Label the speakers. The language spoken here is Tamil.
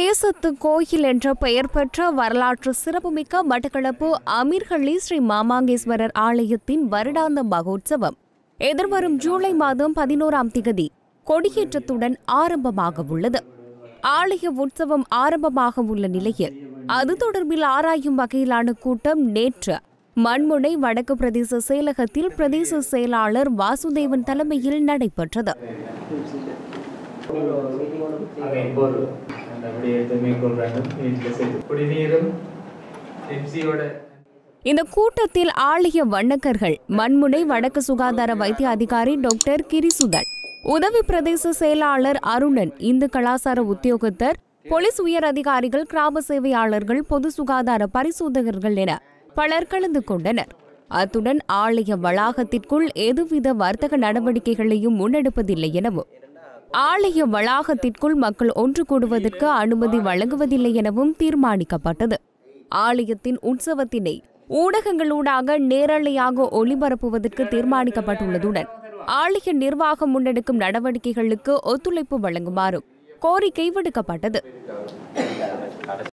Speaker 1: தேசத்து கோயில் என்ற பெயர் பெற்ற வரலாற்று சிறப்புமிக்க மட்டக்களப்பு அமீர்ஹள்ளி ஸ்ரீ மாமாங்கேஸ்வரர் ஆலயத்தின் வருடாந்த மகோத்சவம் எதிர்வரும் ஜூலை மாதம் பதினோராம் திகதி கொடியேற்றத்துடன் ஆரம்பமாக உள்ளது ஆலய உற்சவம் ஆரம்பமாக உள்ள நிலையில் அது தொடர்பில் ஆராயும் வகையிலான கூட்டம் நேற்று மண்முனை வடக்கு பிரதேச செயலகத்தில் பிரதேச செயலாளர் வாசுதேவன் தலைமையில் நடைபெற்றது
Speaker 2: அதை ஒரு அந்த விடயத்தை மேற்கொள்ள வேண்டும் வீட்டில் சேர்த்து குடிநீரும் எம்சியோட
Speaker 1: இந்த கூட்டத்தில் ஆலய வண்ணக்கர்கள் மண்முனை வடக்கு சுகாதார வைத்திய அதிகாரி டாக்டர் கிரிசுதன் உதவி பிரதேச செயலாளர் அருணன் இந்து கலாசார உத்தியோகத்தர் போலீஸ் உயர் அதிகாரிகள் கிராம சேவையாளர்கள் பொது சுகாதார பரிசோதகர்கள் என பலர் கலந்து கொண்டனர் அத்துடன் ஆலய வளாகத்திற்குள் எதுவித வர்த்தக நடவடிக்கைகளையும் முன்னெடுப்பதில்லை எனவும் ஆலய வளாகத்திற்குள் மக்கள் ஒன்று கூடுவதற்கு அனுமதி வழங்குவதில்லை எனவும் தீர்மானிக்கப்பட்டது ஆலயத்தின் உற்சவத்தினை ஊடகங்களூடாக நேரலையாக ஒளிபரப்புவதற்கு தீர்மானிக்கப்பட்டுள்ளதுடன் ஆலய நிர்வாகம் முன்னெடுக்கும் நடவடிக்கைகளுக்கு ஒத்துழைப்பு வழங்குமாறும் கோரிக்கை விடுக்கப்பட்டது